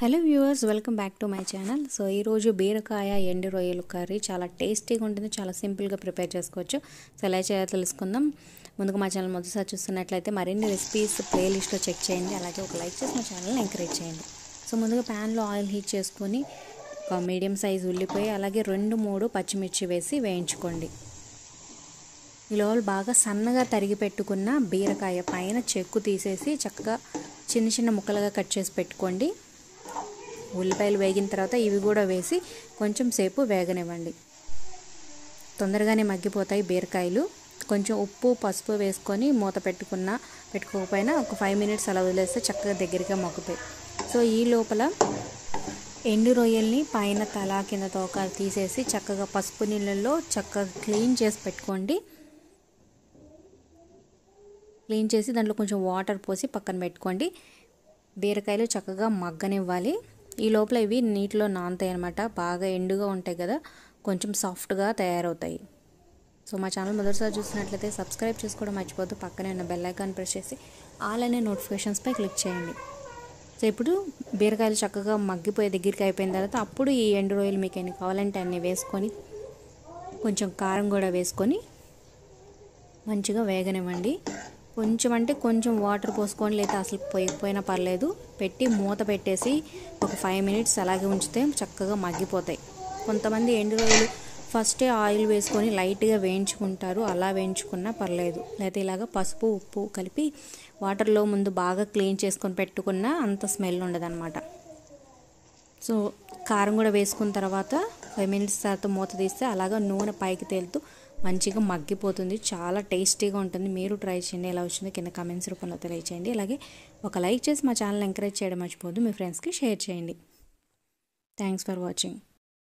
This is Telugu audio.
hello viewers welcome back to my channel so ఈరోజు బీరకాయ ఎండు రొయ్యలు కర్రీ చాలా టేస్టీగా ఉంటుంది చాలా సింపుల్గా ప్రిపేర్ చేసుకోవచ్చు సో ఎలా చేయాలో తెలుసుకుందాం ముందుగా మా ఛానల్ మొదటిసారి చూస్తున్నట్లయితే మరిన్ని రెసిపీస్ ప్లేలిస్ట్లో చెక్ చేయండి అలాగే ఒక లైక్ చేసి మా ఛానల్ని ఎంకరేజ్ చేయండి సో ముందుగా ప్యాన్లో ఆయిల్ హీట్ చేసుకొని ఒక మీడియం సైజ్ ఉల్లిపాయ అలాగే రెండు మూడు పచ్చిమిర్చి వేసి వేయించుకోండి ఈ లోపల బాగా సన్నగా తరిగి పెట్టుకున్న బీరకాయ పైన చెక్కు తీసేసి చక్కగా చిన్న చిన్న ముక్కలుగా కట్ చేసి పెట్టుకోండి ఉల్లిపాయలు వేగిన తర్వాత ఇవి కూడా వేసి కొంచెం సేపు వేగనివ్వండి తొందరగానే మగ్గిపోతాయి బీరకాయలు కొంచెం ఉప్పు పసుపు వేసుకొని మూత పెట్టుకున్న పెట్టుకోకపోయినా ఒక ఫైవ్ మినిట్స్ అలా వదిలేస్తే చక్కగా దగ్గరగా మగ్గుతాయి సో ఈ లోపల ఎండు రొయ్యల్ని పైన తల కింద తోక తీసేసి చక్కగా పసుపు నీళ్ళల్లో చక్కగా క్లీన్ చేసి పెట్టుకోండి క్లీన్ చేసి దాంట్లో కొంచెం వాటర్ పోసి పక్కన పెట్టుకోండి బీరకాయలు చక్కగా మగ్గనివ్వాలి ఈ లోపల ఇవి నీటిలో నానతాయి అనమాట బాగా ఎండుగా ఉంటాయి కదా కొంచెం సాఫ్ట్గా తయారవుతాయి సో మా ఛానల్ మొదటిసారి చూసినట్లయితే సబ్స్క్రైబ్ చేసుకోవడం మర్చిపోద్దు పక్కనే ఉన్న బెల్ ఐకాన్ ప్రెస్ చేసి ఆల్ అనే నోటిఫికేషన్స్పై క్లిక్ చేయండి సో ఇప్పుడు బీరకాయలు చక్కగా మగ్గిపోయే దగ్గరికి అయిపోయిన తర్వాత అప్పుడు ఈ ఎండు రొయ్యలు మీకు ఎన్ని కావాలంటే అన్ని వేసుకొని కొంచెం కారం కూడా వేసుకొని మంచిగా వేగనివ్వండి కొంచెం అంటే కొంచెం వాటర్ పోసుకొని లేదా అసలు పోయకపోయినా పర్లేదు పెట్టి మూత పెట్టేసి ఒక ఫైవ్ మినిట్స్ అలాగే ఉంచితే చక్కగా మగ్గిపోతాయి కొంతమంది ఎండు రొయ్యలు ఫస్టే ఆయిల్ వేసుకొని లైట్గా వేయించుకుంటారు అలా వేయించుకున్నా పర్లేదు లేదా ఇలాగ పసుపు ఉప్పు కలిపి వాటర్లో ముందు బాగా క్లీన్ చేసుకొని పెట్టుకున్నా అంత స్మెల్ ఉండదన్నమాట సో కారం కూడా వేసుకున్న తర్వాత ఫైవ్ మినిట్స్ తర్వాత మూత తీస్తే అలాగా నూనె పైకి తేలుతూ మంచిగా మగ్గిపోతుంది చాలా టేస్టీగా ఉంటుంది మీరు ట్రై చేయండి ఎలా వచ్చిందో కింద కమెంట్స్ రూపంలో తెలియచేయండి అలాగే ఒక లైక్ చేసి మా ఛానల్ ఎంకరేజ్ చేయడం మర్చిపోద్దు మీ ఫ్రెండ్స్కి షేర్ చేయండి థ్యాంక్స్ ఫర్ వాచింగ్